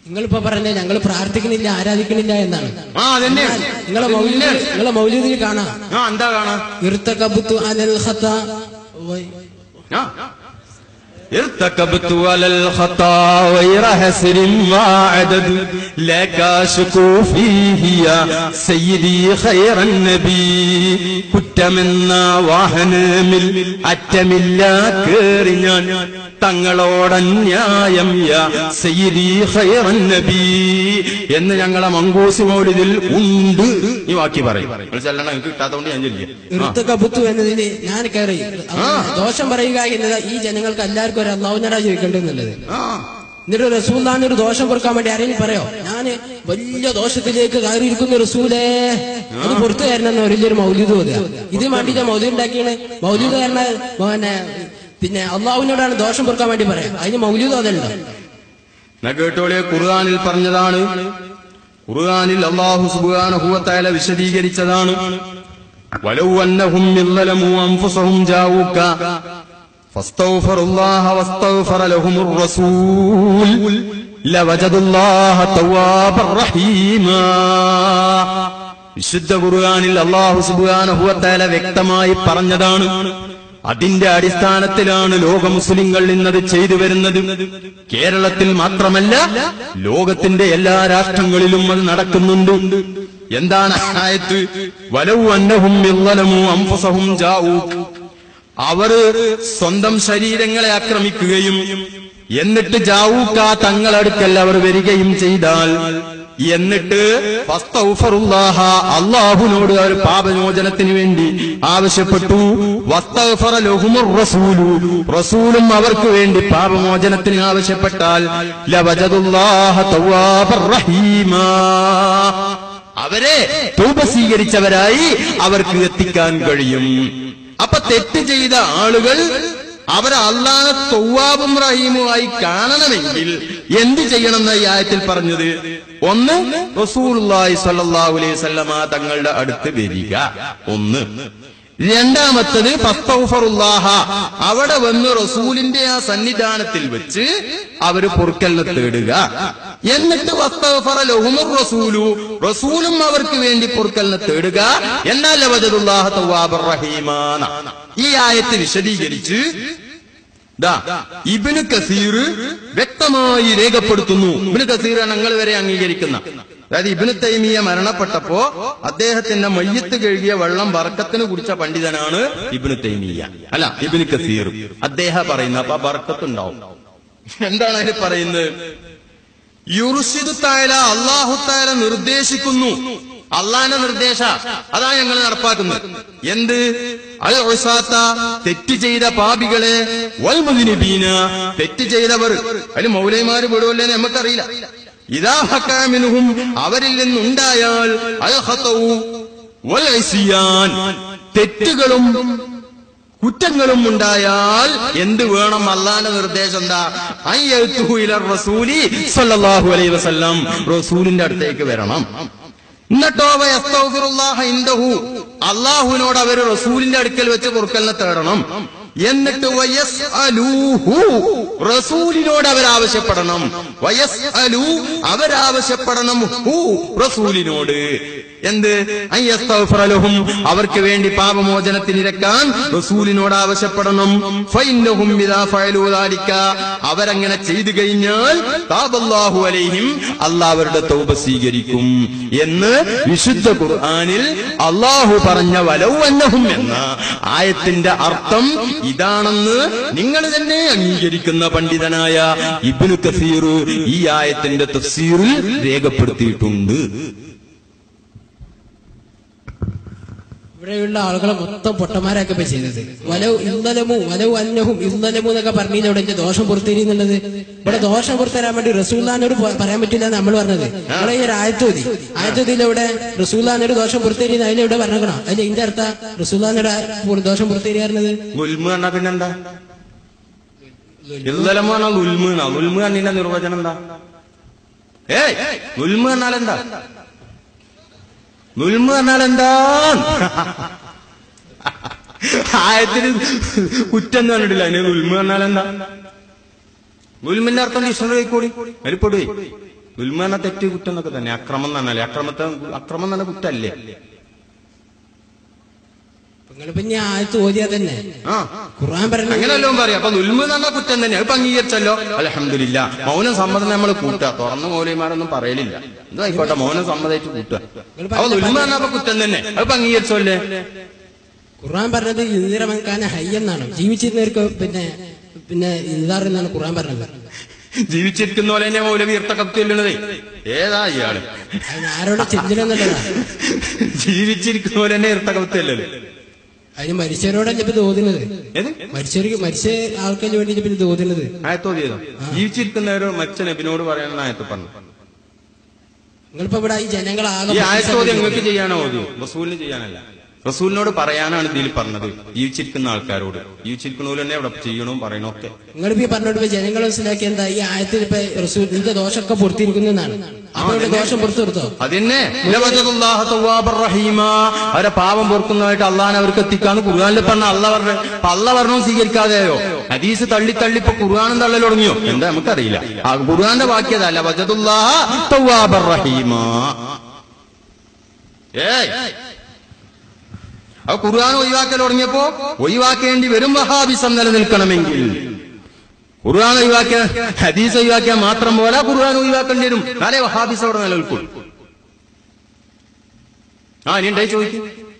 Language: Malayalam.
നിങ്ങളിപ്പോ പറഞ്ഞ ഞങ്ങൾ പ്രാർത്ഥിക്കണില്ല ആരാധിക്കണില്ല എന്നാണ് ആ അതന്നെ നിങ്ങളെ മൗലിദ് നിങ്ങളെ മൗലിദിൽ കാണാം ആ എന്താ കാണാ ഇർത്തകബുത്തു അനൽ ഖത്ത വൈ- ആ. ارتكبت على الخطا غير حسر وعدد لك اشكو فيه يا سيدي خير النبي കുറ്റമെന്ന വാഹനമിൽ അറ്റമില്ല കേറി ഞാൻ തങ്ങളോടന്യായം യാ സയ്യിദി ഖൈറൻ നബി എന്ന് ഞങ്ങളെ മങ്കൂസ് മൗലിദിൽ ഉണ്ട് ഈ വാക്കി പറയും നിങ്ങൾ ചെല്ലണം എനിക്ക് കിട്ടാത്തതുകൊണ്ട് ഞാൻ ചൊല്ലിയ ഇർത്തകബുത്തു എന്നതിന് ഞാൻ കയറി ദോഷം പറയുക എന്നത് ഈ ജനങ്ങൾക്ക് എല്ലാവർക്കും ഒരു അള്ളാഹുനടാ ചോദിക്കേണ്ടതെന്നുള്ളത് എന്നിട്ട് റസൂല്ലാന്ന് ഒരു ദോഷം കൊടുക്കാൻ വേണ്ടി ആരെങ്കിലും പറയോ ഞാന് വലിയ ദോഷത്തിലേക്ക് കയറിയിരിക്കുന്ന റസൂലേ അത് പുറത്തു തരണം വലിയൊരു മൗലിദ് ഓതുക ഇത് വേണ്ടിയിട്ട് മൗലിദ് ഉണ്ടാക്കിയാണ് മൗലിദ് പറഞ്ഞ പിന്നെ പിന്നെ അള്ളാഹുവിനോടാണ് ദോഷം പൊറുക്കാൻ വേണ്ടി പറയാം അതിന് മൗലിദ് ഓതലുണ്ടോ എന്നാ കേട്ടോളെ ഖുർആനിൽ പറഞ്ഞതാണ് ഖുർആനിൽ അള്ളാഹു സുബാനഹുവത്തായ വിശദീകരിച്ചതാണ് വലൗ അന്നഹും ഇല്ലലമു അൻഫുസഹും ജാഊക فاستغفروا الله واستغفر لهم الرسول لوجدوا الله توابا رحيما വിശുദ്ധ ഖുർആനിൽ അള്ളാഹു സുബാനഹുവത്തായ വ്യക്തമായി പറഞ്ഞതാണ് അതിന്റെ അടിസ്ഥാനത്തിലാണ് ലോക മുസ്ലിങ്ങൾ ഇന്നത് ചെയ്തു വരുന്നത് കേരളത്തിൽ മാത്രമല്ല ലോകത്തിന്റെ എല്ലാ രാഷ്ട്രങ്ങളിലും അത് നടക്കുന്നുണ്ട് എന്താണ് ആയത്ത് വലവു അന്നഹും ഇല്ലലമു അംഫുസഹും ജാഊ അവർ സ്വന്തം ശരീരങ്ങളെ ആക്രമിക്കുകയും എന്നിട്ട് ജാവൂക്ക തങ്ങളടുക്കൽ അവർ വരികയും ചെയ്താൽ എന്നിട്ട് ഫസ്തഗ്ഫറുല്ലാഹ, അള്ളാഹുവിനോട് അവർ പാപമോചനത്തിന് വേണ്ടി ആവശ്യപ്പെട്ടു വസ്തഗ്ഫറ ലഹുമുർ റസൂലു റസൂലും അവർക്ക് വേണ്ടി പാപമോചനത്തിന് ആവശ്യപ്പെട്ടാൽ ലവജദുല്ലാഹ തവ്വാബർ റഹീമാ അവരെ തൗബ സ്വീകരിച്ചവരായി അവർക്ക് എത്തിക്കാൻ കഴിയും അപ്പൊ തെറ്റ് ചെയ്ത ആളുകൾ അവരെ അള്ളാഹ തൗവാബും റഹീമുമായി കാണണമെങ്കിൽ എന്ത് ചെയ്യണമെന്ന ഈ ആയത്തിൽ പറഞ്ഞത് ഒന്ന് റസൂലുള്ളാഹി സ്വല്ലല്ലാഹു അലൈഹി വസല്ലമ തങ്ങളുടെ അടുത്ത് വരിക ഒന്ന് രണ്ടാമത്തത് ഫസ്തഗ്ഫറുല്ലാഹ അവിടെ വന്ന് റസൂലിന്റെ ആ സന്നിധാനത്തിൽ വെച്ച് അവര് പൊറുക്കലിനെ തേടുക എന്നിട്ട് വസ്തഗ്ഫറ ലഹുമുർ റസൂലു റസൂലും അവർക്ക് വേണ്ടി പൊറുക്കലിനെ തേടുക എന്നാൽ ലവജദുല്ലാഹ തവ്വാബർ റഹീമാന ഈ ആയത്ത് വിശദീകരിച്ച് ദാ ഇബിന് കസീർ വ്യക്തമായി രേഖപ്പെടുത്തുന്നു ഇബിന് കസീർ ഞങ്ങൾ വരെ അംഗീകരിക്കുന്ന അതായത് ഇബിന് തൈമിയ മരണപ്പെട്ടപ്പോ അദ്ദേഹത്തിന്റെ മയ്യത്ത് കഴുകിയ വെള്ളം ബർക്കത്തിന് കുടിച്ച പണ്ഡിതനാണ് ഇബിന് തൈമിയ അല്ല ഇബിന് കസീർ അദ്ദേഹം പറയുന്ന അപ്പൊ ബർക്കത്തുണ്ടാവും എന്താണ് അതിന് പറയുന്നത് യുറുഷിദു തായാല അള്ളാഹു തായാല നിർദ്ദേശിക്കുന്നു അള്ളാന്റെ നിർദ്ദേശ അതാ ഞങ്ങൾ നടപ്പാക്കുന്നത് എന്ത് അൽ ഒസാത്ത തെറ്റ് ചെയ്ത പാപികളെ വൽമുദിനിബീന തെറ്റ് ചെയ്തവർ അതിൽ മൗലൈമാര് പെടുവല്ലേ എന്ന് നമുക്കറിയില്ല ഇതാ ഹക്കാമിനുഹും അവരിൽ നിന്നുണ്ടായാൽ അൽ ഹത്തവു വൽ ഇസിയാൻ തെറ്റുകളും കുറ്റങ്ങളും ഉണ്ടായാൽ എന്ത് വേണം അള്ളാന്റെ നിർദ്ദേശം എന്താ അയ്യത്തുഹു ഇലർ റസൂലി സല്ലല്ലാഹു അലൈഹി വസല്ലം റസൂലിന്റെ അടുത്തേക്ക് വരണം എന്നിട്ടോ വയസ്തഗ്ഫിറുല്ലാഹ ഇൻദഹു അള്ളാഹുവിനോട് അവർ റസൂലിന്റെ അടുക്കൽ വെച്ച് പൊറുക്കലിനെ തേടണം എന്നിട്ട് വയസ്അലൂഹു റസൂലിനോട് അവരാവശ്യപ്പെടണം വയസ്അലു അവരാവശ്യപ്പെടണം ഹു റസൂലിനോട് എന്ത് അയ്യസ്തഗ്ഫിറ ലഹും അവർക്ക് വേണ്ടി പാപമോചനത്തിനിരക്കാൻ റസൂലിനോട് ആവശ്യപ്പെടണം ഫൈന്നഹും ഇദാ ഫഅലൂ ദാലിക അവരങ്ങനെ ചെയ്തു കഴിഞ്ഞാൽ താബല്ലാഹു അലൈഹിം അല്ലാഹ് അവരുടെ തൗബ സ്വീകരിക്കും എന്ന് വിശുദ്ധ ഖുർആനിൽ അള്ളാഹു പറഞ്ഞ വലൗ അന്നഹും എന്ന ആയത്തിന്റെ അർത്ഥം ഇതാണെന്ന് നിങ്ങൾ തന്നെ അംഗീകരിക്കുന്ന പണ്ഡിതനായ ഇബ്നു കസീർ ഈ ആയത്തിന്റെ തഫ്സീറിൽ രേഖപ്പെടുത്തിയിട്ടുണ്ട് ഇവിടെയുള്ള ആളുകളെ മൊത്തം പൊട്ടന്മാരൊക്കെ ഇപ്പൊ ചെയ്തത് വലവ് ഇന്നലമു വലവ് അന്നഹും ഇന്നലമു എന്നൊക്കെ പറഞ്ഞതിന് ഇവിടെ ഇന്റെ ദോഷം പുറത്തേരി എന്നുള്ളത് ഇവിടെ ദോഷം പുറത്തരാൻ വേണ്ടി റസൂല്ലാനോട് പ- പറയാൻ പറ്റില്ല എന്ന് നമ്മൾ പറഞ്ഞത് നമ്മളെ ഈ ഒരു ആയത്തോതി ആയത്തോതിയിൽ ഇവിടെ റസൂല്ലാനോട് ദോഷം പുറത്തേരി അതിലെവിടെ പറഞ്ഞേക്കണം അതിന്റെ ഇതിന്റെ അർത്ഥ റസൂല്ലാനോട് ആ ദോഷം പുറത്തേരി പറഞ്ഞത് ഗുൽമ് എന്നാ പിന്നെന്താ ഇല്ലലമ എന്നാൽ ഉൽമ് എന്നാ ഉൽമ് എന്നതിന്റെ നിർവചനം എന്താ ഏയ് ഉൽമ് എന്നാൽ എന്താ ഉൽമ് എന്നാൽ എന്താ ആയത്തിന് കുറ്റം കണ്ടിട്ടില്ല അതിന് ഉൽമ് എന്നാൽ എന്താ ഉൽമിന്റെ അർത്ഥം ഡിക്ഷണറി കൂടി അതിൽപ്പെടുവേ ദുൽമ എന്ന തെറ്റ് കുറ്റം എന്നൊക്കെ തന്നെ അക്രമം എന്ന് പറഞ്ഞാലേ അക്രമത്തെ അക്രമം എന്ന് പറഞ്ഞ കുറ്റല്ലേ നിങ്ങളിപ്പോ ഇനി ആയത്ത് ഓതിയാ തന്നെ ആ ഖുർആൻ പറഞ്ഞ അങ്ങനെയല്ലോ പറയാം അപ്പൊ ദുൽമ എന്ന് പറഞ്ഞ കുറ്റം തന്നെ അത് അംഗീകരിച്ചല്ലോ അലഹമില്ല മൗനം സമ്മതം നമ്മൾ കൂട്ടുക തുറന്ന് മൗലിമാരൊന്നും പറയലില്ല എന്തോ ആയിക്കോട്ടെ മൗനം സമ്മതിച്ച് കൂട്ടുക അപ്പൊ ദുൽമ എന്നപ്പോ കുറ്റം തന്നെ അത് അംഗീകരിച്ചല്ലേ ഖുർആൻ പറഞ്ഞത് ഇന്ദിരമൻകാന ഹൈ എന്നാണ് ജീവിച്ചിരുന്നവർക്ക് പിന്നെ പിന്നെ ഇന്താർ എന്നാണ് ഖുർആൻ പറഞ്ഞത് ജീവിച്ചിരിക്കുന്ന പോലെ തന്നെ മൗലവി ഇർത്തക്കത്ത് ചെല്ലുന്നത് ഏതാ ഇയാള് അതിന് ആരോടെ ചെഞ്ചിലെന്നുള്ളതാ ജീവിച്ചിരിക്കുന്ന പോലെ തന്നെ ഇർത്തക്കത്ത് ചെല്ലല് അതിന് മരിച്ചവരോടല്ല ഇപ്പൊ തോന്നുന്നത് ഏത് മരിച്ചവർക്ക് മരിച്ച ആൾക്കാർക്ക് വേണ്ടിയിട്ട് പിന്നെ തോന്നുന്നത് ആയത്തോതിയതോ ജീവിച്ചിരിക്കുന്നവരോ മച്ച നബിനോട് പറയണമെന്ന് ആയത്ത് പറഞ്ഞു നിങ്ങളിപ്പോ ഇവിടെ ഈ ജനങ്ങളാകെ ഈ ആയത്തോതി നിങ്ങൾക്ക് ചെയ്യാനോ ഓതി റസൂലിന് ചെയ്യാനല്ല റസൂലിനോട് പറയാനാണ് ഇതിൽ പറഞ്ഞത് ജീവിച്ചിരിക്കുന്ന ആൾക്കാരോട് ജീവിച്ചിരിക്കുന്നവർ തന്നെ ഇവിടെ ചെയ്യണോ പറയണോ ഒക്കെ നിങ്ങളിപ്പോ ഈ പറഞ്ഞോട്ട് ഇപ്പൊ ജനങ്ങൾ മനസ്സിലാക്കി എന്താ ഈ ആയത്തിൽ ഇപ്പൊ റസൂൽ നിന്റെ ദോഷമൊക്കെ പൊറത്തിരിക്കുന്നതാണ് അപ്പൊ ഇവിടെ ദോഷം പുറത്തു കൊടുത്തോ അതിനെ ലവജദുല്ലാഹ തവ്വാബർ റഹീമ. അവരെ പാപം പൊറുക്കുന്നതായിട്ട് അള്ളാൻ അവർക്ക് എത്തിക്കാന്ന് ഖുർആാനിൽ പറഞ്ഞ അള്ള പറഞ്ഞ അപ്പൊ അള്ള പറഞ്ഞും സ്വീകരിക്കാതെയോ ഹദീസ് തള്ളി തള്ളി ഇപ്പൊ ഖുർആാനും തള്ളൽ തുടങ്ങിയോ എന്താ നമുക്കറിയില്ല ആ ഖുർആാന്റെ വാക്യതല്ല വജദുല്ലാഹ തവ്വാബർ റഹീമ ഏയ് അപ്പൊ ഖുർആൻ ഒഴിവാക്കൽ തുടങ്ങിയപ്പോ ഒഴിവാക്കേണ്ടി വരും വഹാബിസം നിലനിൽക്കണമെങ്കിൽ ഖുർആൻ ഒഴിവാക്കിയ ഹദീസ് ഒഴിവാക്കിയാൽ മാത്രം പോലെ ഖുർആൻ ഒഴിവാക്കേണ്ടി വരും നാളെ വഹാബിസ് അവിടെ നിലനിൽക്കും ആ ഇനി ഉണ്ടായി ചോദിക്കും